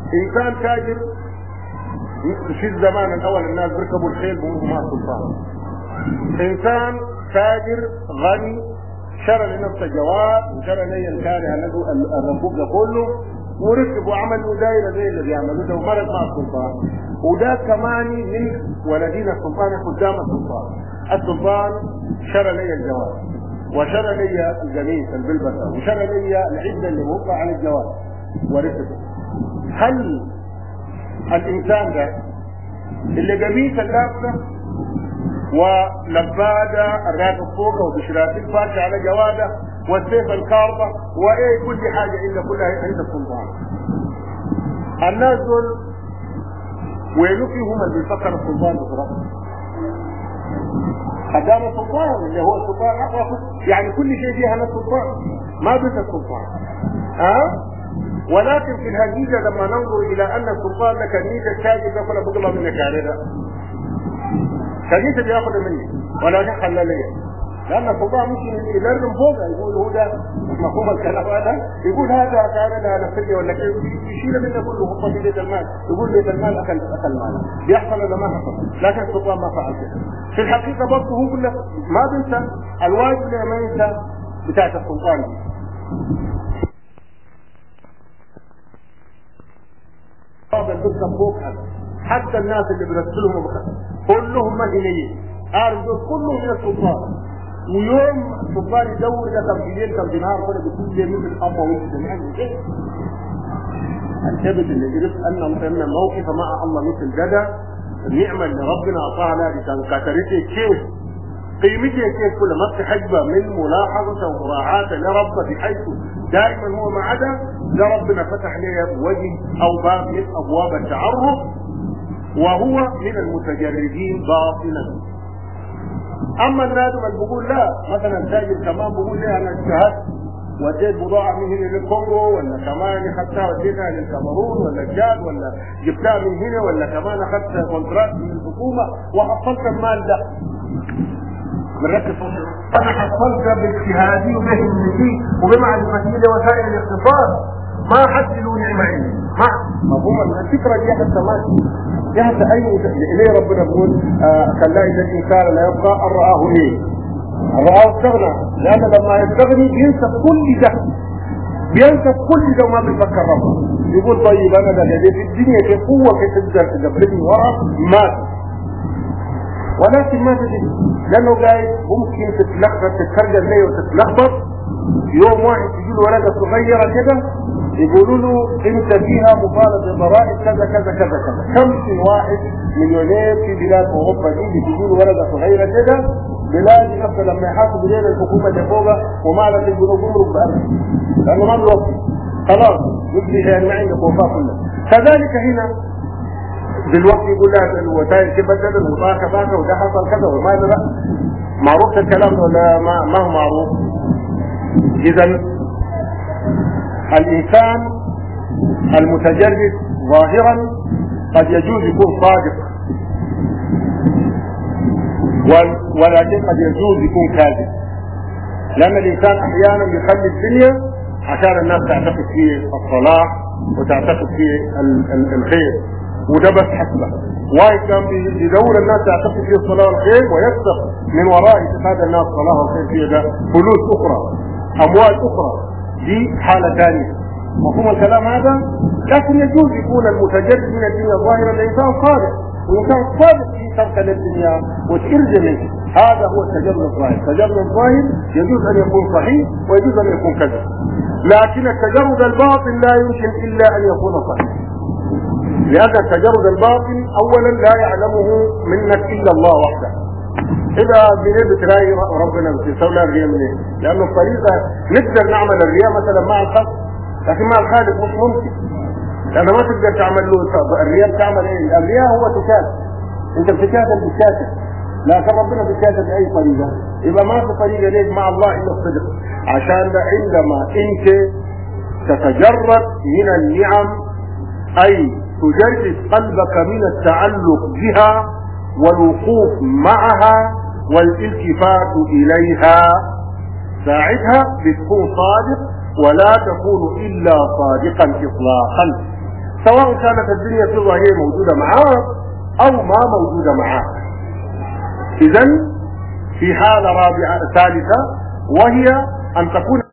انسان تاجر في الزمان الاول الناس بيركبوا الخيل بيقولوا مع السلطان انسان تاجر غني شرى لنفسه جواب وشرى لي الكارهه له الركوب ده كله وركب وعمل دايره زي اللي بيعملوا ده ومرض مع السلطان وده كمان من ولدين السلطان قدام السلطان السلطان شرى لي الجواب وشرى لي القميص اللي بلبسه وشرى لي العده اللي موقع عن الجواب وركب هل الانسان ده اللي قميص اللابسه ولباده الراكب فوقه وبشرات الفاكهه على جواده والسيف الكاربه وايه كل حاجه الا كلها عند السلطان. الناس دول وينو فيهم اللي بيفكر السلطان بصراحه. قدام السلطان اللي هو السلطان يعني كل شيء فيها انا السلطان ما بس السلطان. ها؟ أه؟ ولكن في الحقيقه لما ننظر الى ان السلطان ده كميه التاجر ده كله بيطلع منك عليه كميه بياخذ مني ولا خلى لي لان السلطان ممكن يلرم فوقها يقول هو ده مفهوم الكلام هذا يقول هذا كان ده نفسي ولا كيف يشيل منه كله هو في بيت المال يقول بيت المال اكل اكل مال بيحصل ولا ما حصل لكن السلطان ما فعل كده في الحقيقه برضه هو كله ما بنسى الواجب اللي ما ينسى بتاعت السلطان دي هذا البكره فوق هذا حتى الناس اللي بيرسلهم كلهم مدنيين عارف دول كلهم من السلطان ويوم السلطان يدور ده كم في ليل كم في نهار كده بيكون لي مثل اب وانت سمعت كده الثبت اللي عرف ان ان الموقف مع الله مثل كده النعمه اللي ربنا اعطاها لها دي كان كاتريتي كيف قيمتها كيف كل ما بتحجبها من ملاحظة ومراعاة لرب بحيث دائما هو ما عدا لربنا فتح لي وجه او باب من ابواب التعرف وهو من المتجردين باطنا اما النادم اللي بيقول لا مثلا تاجر كمان بيقول لي انا اجتهدت وديت بضاعة من هنا للكونغو ولا كمان اخذتها وديتها للكاميرون ولا الجاد ولا جبتها من هنا ولا كمان اخذت كونتراكت من الحكومة وحصلت المال ده بنركز انا حصلت باجتهادي وبهمتي وبمعرفتي لوسائل الاقتصاد ما حد له نعمة عندي ما مفهوم الفكرة دي حتى ما حتى اي ليه ربنا بيقول آه كلا اذا الانسان لا يبقى ان رآه ليه؟ رآه استغنى لان لما يستغني بينسى كل ده بينسى كل ده وما بيفكر ربه يقول طيب انا ده في الدنيا في قوة في تقدر تقبلني ورا مات ولكن ما تدري لانه قاعد ممكن تتلخبط تتخرج ليه وتتلخبط يوم واحد تجي له ورقه صغيره كده يقولوا له انت فيها مطالبه ضرائب كذا كذا كذا كذا خمسين واحد مليونير في بلاد اوروبا دي بتجي له ورقه صغيره كده بلاد نفسه لما يحاسبوا لنا الحكومه اللي فوقها وما لك يقولوا جمرك بألف لانه ما بيوفي خلاص يبدي يعني ما عندك وفاء كلها كذلك هنا دلوقتي يقول لها الوسائل كيف بدل وضاع كذا وده حصل كذا وما لا معروف الكلام ولا ما, ما هو معروف اذا الانسان المتجرد ظاهرا قد يجوز يكون صادق ولكن قد يجوز يكون كاذب لان الانسان احيانا بيخلي الدنيا عشان الناس تعتقد فيه الصلاح وتعتقد فيه الخير وده بس حسبه واحد كان بيدور الناس تعتقد فيه الصلاه والخير ويكسب من وراء اعتقاد الناس الصلاه والخير فيه ده فلوس اخرى اموال اخرى دي حاله ثانيه مفهوم الكلام هذا لكن يجوز يكون المتجرد من الدنيا ظاهرا الانسان صادق وانسان صادق في ترك للدنيا وترجى منه هذا هو التجرد الظاهر التجرد الظاهر يجوز ان يكون صحيح ويجوز ان يكون كذب لكن التجرد الباطن لا يمكن الا ان يكون صحيح لأن التجرد الباطن أولا لا يعلمه منك إلا الله وحده إذا بنيت بتلاقي ربنا بتسوي لها الرياء منين؟ لأنه الطريقة نقدر نعمل الرياء مثلا مع الخلق لكن مع الخالق مش ممكن لأن ما تقدر تعمل له الرياء بتعمل إيه؟ الرياء هو تكاتب أنت بتكاتب بتكاتب لكن ربنا بتكاتب بأي طريقة يبقى ما في طريقة ليك مع الله إلا الصدق عشان ده عندما أنت تتجرد من النعم أي تجرد قلبك من التعلق بها والوقوف معها والالتفات إليها ساعتها بتكون صادق ولا تكون إلا صادقا إطلاقا سواء كانت الدنيا في ظاهرة موجودة معاك أو ما موجودة معاك إذا في حالة رابعة ثالثة وهي أن تكون